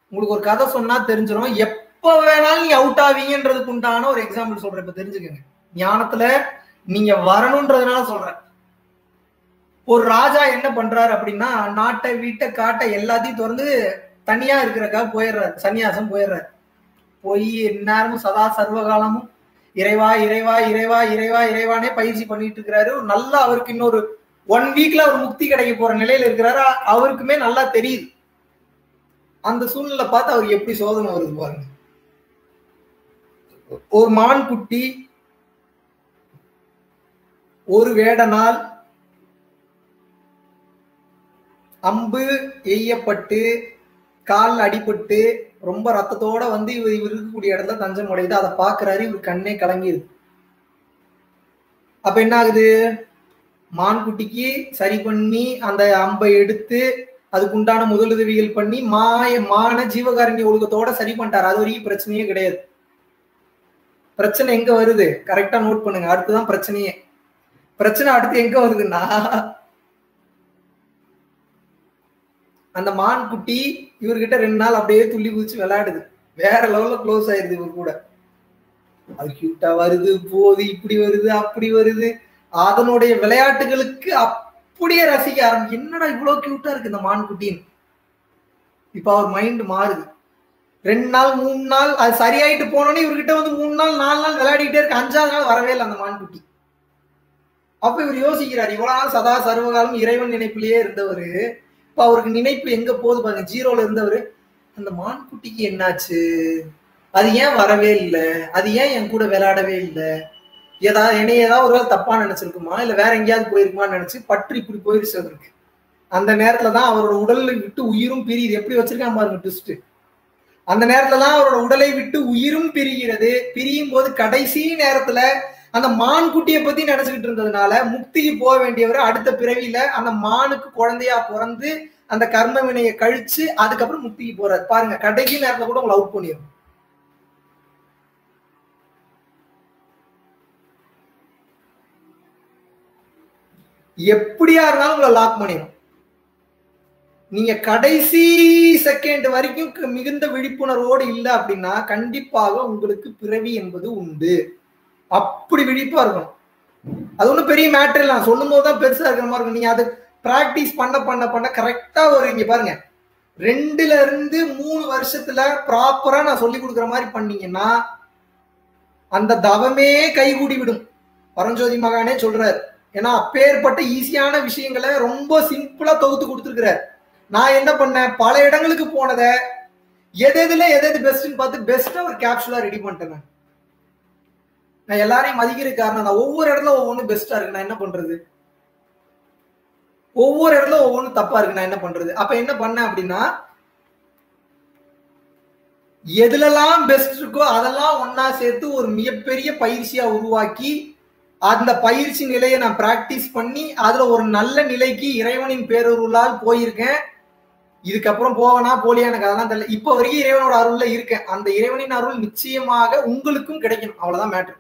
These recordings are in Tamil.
உங்களுக்கு ஒரு கதை சொன்னா தெரிஞ்சிடும் எப்ப வேணாலும் நீங்க அவுட் ஆவீங்கன்றதுக்கு உண்டான ஒரு எக்ஸாம்பிள் சொல்றேன் இப்ப தெரிஞ்சுக்கங்க ஞானத்துல நீங்க வரணும்ன்றதுனால சொல்றேன் ஒரு ராஜா என்ன பண்றாரு அப்படின்னா நாட்டை வீட்டை காட்டை எல்லாத்தையும் திறந்து தனியா இருக்கிறக்கா போயிடுறாரு சன்னியாசம் போயிடுறாரு போய் எந்நேரமும் சதா சர்வகாலமும் இறைவா இறைவா இறைவா இறைவா இறைவானே பயிற்சி பண்ணிட்டு இருக்கிறாரு நல்லா அவருக்கு இன்னொரு ஒன் வீக்ல அவர் முக்தி கிடைக்க போற நிலையில இருக்கிறாரு அவருக்குமே நல்லா தெரியுது அந்த சூழ்நிலை பார்த்து அவருக்கு எப்படி சோதனை வருது பாருங்க ஒரு மான் குட்டி ஒரு வேடனால் அம்பு எய்யப்பட்டு கால் அடிபட்டு ரொம்ப ரத்தத்தோட வந்து இவர் இவர் இருக்கக்கூடிய இடத்துல தஞ்சம் அடையுது அதை பாக்குறாரு இவர் கண்ணே கலங்கிடுது அப்ப என்ன ஆகுது மான்குட்டிக்கு சரி பண்ணி அந்த அம்பை எடுத்து அதுக்கு உண்டான முதலுதவிகள் பண்ணி மாய மான ஜீவகாரண்ய ஒழுக்கத்தோட சரி பண்ணிட்டாரு அது வரைக்கும் பிரச்சனையே கிடையாது பிரச்சனை எங்க வருது கரெக்டா நோட் பண்ணுங்க அடுத்துதான் பிரச்சனையே பிரச்சனை அடுத்து எங்க வருதுன்னா அந்த மான் குட்டி இவர்கிட்ட ரெண்டு நாள் அப்படியே துள்ளி குதிச்சு விளையாடுது வேற லெவல்ல க்ளோஸ் ஆயிருது இவர் கூட அது கியூட்டா வருது போகுது இப்படி வருது அப்படி வருது அதனுடைய விளையாட்டுகளுக்கு அப்படியே ரசிக்க ஆரம்பி என்னடா இவ்வளவு கியூட்டா இருக்கு இந்த மான் குட்டின்னு இப்ப அவர் மைண்ட் மாறுது ரெண்டு நாள் மூணு நாள் அது சரியாயிட்டு போனோன்னே இவர்கிட்ட வந்து மூணு நாள் நாலு நாள் விளையாடிக்கிட்டே இருக்கு அஞ்சாவது நாள் வரவே இல்லை அந்த மான் குட்டி அப்ப இவர் யோசிக்கிறார் இவ்வளவு நாள் சதா சர்வகாலம் இறைவன் நினைப்பிலேயே இருந்தவர் இப்ப அவருக்கு நினைப்பு எங்க போகுது பாருங்க ஜீரோல இருந்தவர் அந்த மான்குட்டிக்கு என்னாச்சு அது ஏன் வரவே இல்லை அது ஏன் என் கூட விளையாடவே இல்லை ஏதாவது என்னை ஏதாவது ஒரு வேளை தப்பா நினைச்சிருக்குமா இல்ல வேற எங்கேயாவது போயிருக்குமான்னு நினைச்சு பற்று இப்படி போயிருச்சு அவருக்கு அந்த நேரத்துல தான் அவரோட உடலை விட்டு உயிரும் பிரியுது எப்படி வச்சிருக்கான் பாருங்க ட்விஸ்ட் அந்த நேரத்துல தான் அவரோட உடலை விட்டு உயிரும் பிரிகிறது பிரியும் போது கடைசி நேரத்துல அந்த மான் குட்டியை பத்தி நினைச்சுக்கிட்டு இருந்ததுனால முக்திக்கு போக வேண்டியவர் அடுத்த பிறவியில அந்த மானுக்கு குழந்தையா பிறந்து அந்த கர்ம வினையை கழிச்சு அதுக்கப்புறம் முக்திக்கு போறாரு பாருங்க கடைசி நேரத்துல கூட உங்களை அவுட் பண்ணிடும் எப்படியா இருந்தாலும் உங்களை லாக் பண்ணிடும் நீங்க கடைசி செகண்ட் வரைக்கும் க- மிகுந்த விழிப்புணர்வோடு இல்லை அப்படின்னா கண்டிப்பாக உங்களுக்கு பிறவி என்பது உண்டு அப்படி விழிப்பா இருக்கணும் அது ஒன்றும் பெரிய மேட்டர் இல்லை நான் சொல்லும் போது தான் பெருசா இருக்கிற மாதிரி இருக்கும் நீங்க அது பிராக்டிஸ் பண்ண பண்ண பண்ண கரெக்டா ஒரு இங்க பாருங்க ரெண்டுல இருந்து மூணு வருஷத்துல ப்ராப்பரா நான் சொல்லி கொடுக்குற மாதிரி பண்ணீங்கன்னா அந்த தவமே கைகூடி விடும் பரஞ்சோதி மகானே சொல்றாரு ஏன்னா அப்பேற்பட்ட ஈஸியான விஷயங்களை ரொம்ப சிம்பிளா தொகுத்து கொடுத்துருக்கிறார் நான் என்ன பண்ணேன் பல இடங்களுக்கு போனதை எது எதுல எது எது பெஸ்ட்னு பார்த்து பெஸ்டா ஒரு கேப்சூலா ரெடி பண்ணிட்டேன் நான். நான் எல்லாரையும் மதிக்கிற காரணம் நான் ஒவ்வொரு இடத்துல ஒவ்வொன்றும் பெஸ்டா இருக்கு நான் என்ன பண்றது ஒவ்வொரு இடத்துல ஒவ்வொன்றும் தப்பா இருக்கு நான் என்ன பண்றது அப்ப என்ன பண்ணேன் அப்படின்னா எதுலெல்லாம் பெஸ்ட் இருக்கோ அதெல்லாம் ஒண்ணா சேர்த்து ஒரு மிகப்பெரிய பயிற்சியா உருவாக்கி அந்த பயிற்சி நிலையை நான் பிராக்டிஸ் பண்ணி அதுல ஒரு நல்ல நிலைக்கு இறைவனின் பேரருளால் போயிருக்கேன் இதுக்கப்புறம் போவனா போலியா எனக்கு அதெல்லாம் தெரியல இப்போ வரைக்கும் இறைவனோட அருள்ல இருக்கேன் அந்த இறைவனின் அருள் நிச்சயமாக உங்களுக்கும் கிடைக்கும் அவ்வளவுதான் மேட்ரு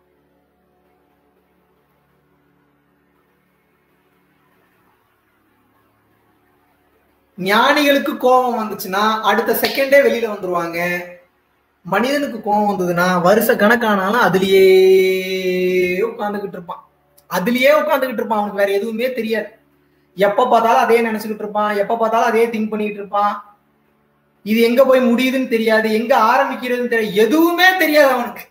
ஞானிகளுக்கு கோபம் வந்துச்சுன்னா அடுத்த செகண்டே வெளியில வந்துருவாங்க மனிதனுக்கு கோபம் வந்ததுன்னா வருஷ கணக்கானாலும் அதுலயே உட்காந்துக்கிட்டு இருப்பான் அதுலயே உட்காந்துக்கிட்டு இருப்பான் அவனுக்கு வேற எதுவுமே தெரியாது எப்ப பார்த்தாலும் அதே நினைச்சுக்கிட்டு இருப்பான் எப்ப பார்த்தாலும் அதே திங்க் பண்ணிட்டு இருப்பான் இது எங்க போய் முடியுதுன்னு தெரியாது எங்க ஆரம்பிக்கிறதுன்னு தெரியாது எதுவுமே தெரியாது அவனுக்கு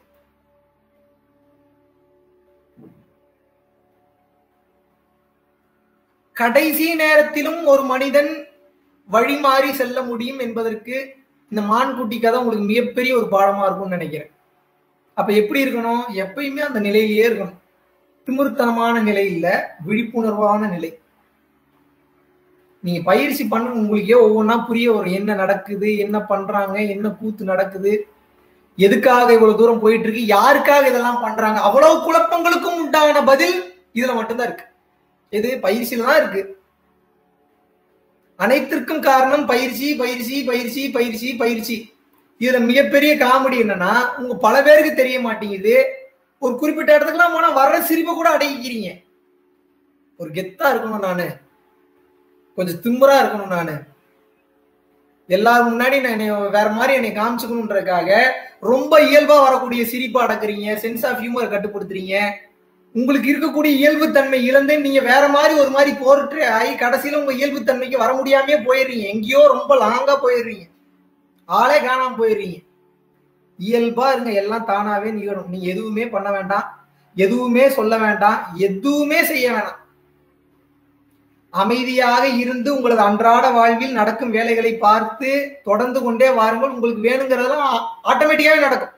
கடைசி நேரத்திலும் ஒரு மனிதன் வழி மாறி செல்ல முடியும் என்பதற்கு இந்த மான்குட்டி கதை உங்களுக்கு மிகப்பெரிய ஒரு பாடமா இருக்கும்னு நினைக்கிறேன் அப்ப எப்படி இருக்கணும் எப்பயுமே அந்த நிலையிலேயே இருக்கணும் திமிருத்தனமான நிலை இல்ல விழிப்புணர்வான நிலை நீங்க பயிற்சி பண்ண உங்களுக்கே ஒவ்வொன்றா புரிய வரும் என்ன நடக்குது என்ன பண்றாங்க என்ன கூத்து நடக்குது எதுக்காக இவ்வளவு தூரம் போயிட்டு இருக்கு யாருக்காக இதெல்லாம் பண்றாங்க அவ்வளவு குழப்பங்களுக்கும் உண்டான பதில் இதுல மட்டும்தான் இருக்கு இது பயிற்சியில தான் இருக்கு அனைத்திற்கும் காரணம் பயிற்சி பயிற்சி பயிற்சி பயிற்சி பயிற்சி இதுல மிகப்பெரிய காமெடி என்னன்னா உங்க பல பேருக்கு தெரிய மாட்டேங்குது ஒரு குறிப்பிட்ட இடத்துக்குலாம் போனா வர்ற சிரிப்பை கூட அடங்கிக்கிறீங்க ஒரு கெத்தா இருக்கணும் நானு கொஞ்சம் திமிரா இருக்கணும் நானு எல்லாரும் முன்னாடி நான் என்னை வேற மாதிரி என்னை காமிச்சுக்கணுன்றதுக்காக ரொம்ப இயல்பா வரக்கூடிய சிரிப்பா அடக்குறீங்க சென்ஸ் ஆஃப் ஹியூமர் கட்டுப்படுத்துறீங்க உங்களுக்கு இருக்கக்கூடிய இயல்புத்தன்மை இழந்து நீங்க வேற மாதிரி ஒரு மாதிரி போர்ட்ரே ஆகி கடைசியில உங்க இயல்புத்தன்மைக்கு வர முடியாமே போயிடுறீங்க எங்கேயோ ரொம்ப லாங்கா போயிடுறீங்க ஆளே காணாம போயிடுறீங்க இயல்பா இருங்க எல்லாம் தானாவே நிகழும் நீங்க எதுவுமே பண்ண வேண்டாம் எதுவுமே சொல்ல வேண்டாம் எதுவுமே செய்ய வேணாம் அமைதியாக இருந்து உங்களது அன்றாட வாழ்வில் நடக்கும் வேலைகளை பார்த்து தொடர்ந்து கொண்டே வாருங்கள் உங்களுக்கு வேணுங்கிறதெல்லாம் ஆட்டோமேட்டிக்காவே நடக்கும்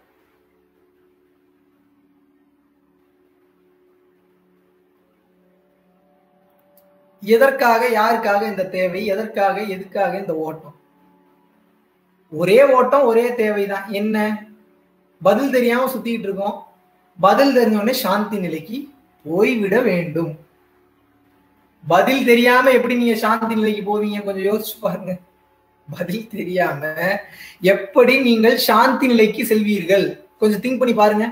எதற்காக யாருக்காக இந்த தேவை எதற்காக எதுக்காக இந்த ஓட்டம் ஒரே ஓட்டம் ஒரே தேவைதான் என்ன பதில் தெரியாம சுத்திட்டு இருக்கோம் பதில் தெரிஞ்சோடனே சாந்தி நிலைக்கு போய்விட வேண்டும் பதில் தெரியாம எப்படி நீங்க சாந்தி நிலைக்கு போவீங்க கொஞ்சம் யோசிச்சு பாருங்க பதில் தெரியாம எப்படி நீங்கள் சாந்தி நிலைக்கு செல்வீர்கள் கொஞ்சம் திங்க் பண்ணி பாருங்க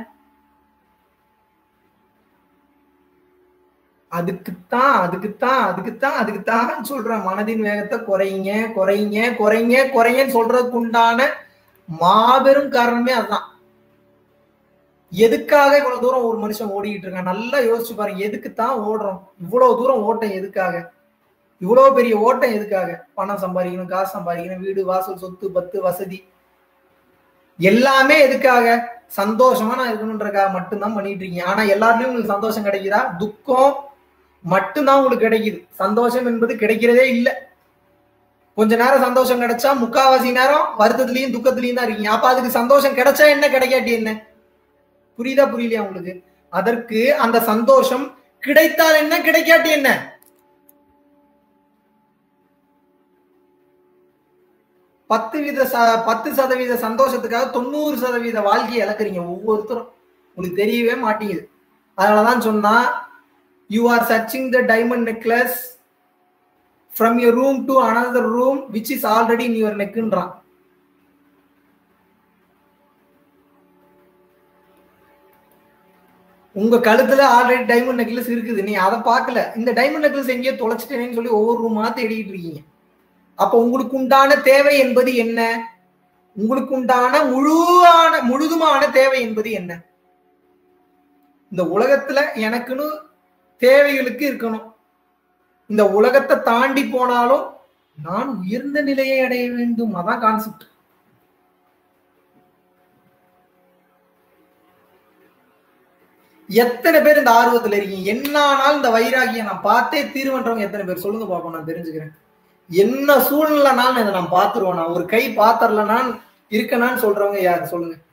அதுக்குத்தான் அதுக்குத்தான் அதுக்குத்தான் அதுக்குத்தான் சொல்றேன் மனதின் வேகத்தை குறைங்க குறைங்க குறைங்க குறைங்கன்னு சொல்றதுக்கு உண்டான மாபெரும் காரணமே அதுதான் எதுக்காக இவ்வளவு தூரம் ஒரு மனுஷன் ஓடிக்கிட்டு இருக்கான் நல்லா யோசிச்சு பாருங்க எதுக்குத்தான் ஓடுறோம் இவ்வளவு தூரம் ஓட்டம் எதுக்காக இவ்வளவு பெரிய ஓட்டம் எதுக்காக பணம் சம்பாதிக்கணும் காசு சம்பாதிக்கணும் வீடு வாசல் சொத்து பத்து வசதி எல்லாமே எதுக்காக சந்தோஷமா நான் இருக்கணுன்றக்காக மட்டும்தான் பண்ணிட்டு இருக்கீங்க ஆனா எல்லாருலயும் உங்களுக்கு சந்தோஷம் கிடைக்குதா துக்கம் மட்டும்தான் உங்களுக்கு கிடைக்குது சந்தோஷம் என்பது கிடைக்கிறதே இல்லை கொஞ்ச நேரம் சந்தோஷம் கிடைச்சா முக்காவாசி நேரம் வருத்தத்திலையும் துக்கத்திலையும் தான் இருக்கீங்க அப்ப அதுக்கு சந்தோஷம் கிடைச்சா என்ன கிடைக்காட்டி என்ன புரியுதா புரியலையா உங்களுக்கு அதற்கு அந்த சந்தோஷம் கிடைத்தால் என்ன கிடைக்காட்டி என்ன பத்து வீத ச- பத்து சதவீத சந்தோஷத்துக்காக தொண்ணூறு சதவீத வாழ்க்கையை இழக்கிறீங்க ஒவ்வொருத்தரும் உங்களுக்கு தெரியவே மாட்டேங்குது அதனாலதான் சொன்னா you are searching the diamond necklace from your room to another room which is already in your நெக்குன்றான் உங்க கழுத்துல ஆல்ரெடி டைமண்ட் நெக்லஸ் இருக்குது நீ அதை பார்க்கல இந்த டைமண்ட் நெக்லஸ் எங்கேயோ தொலைச்சிட்டேன்னு சொல்லி ஒவ்வொரு ரூமா தேடிட்டு இருக்கீங்க அப்ப உங்களுக்கு உண்டான தேவை என்பது என்ன உங்களுக்கு உண்டான முழுவான முழுதுமான தேவை என்பது என்ன இந்த உலகத்துல எனக்குன்னு தேவைகளுக்கு இருக்கணும் இந்த உலகத்தை தாண்டி போனாலும் நான் உயர்ந்த நிலையை அடைய வேண்டும் அதான் கான்செப்ட் எத்தனை பேர் இந்த ஆர்வத்துல இருக்கீங்க என்ன ஆனாலும் இந்த வைராகியை நான் பார்த்தே தீர்வன்றவங்க எத்தனை பேர் சொல்லுங்க பாப்போம் நான் தெரிஞ்சுக்கிறேன் என்ன சூழ்நிலைனாலும் இதை நான் பார்த்துருவேன் நான் ஒரு கை பாத்திரலனா இருக்கனான்னு சொல்றவங்க யாரு சொல்லுங்க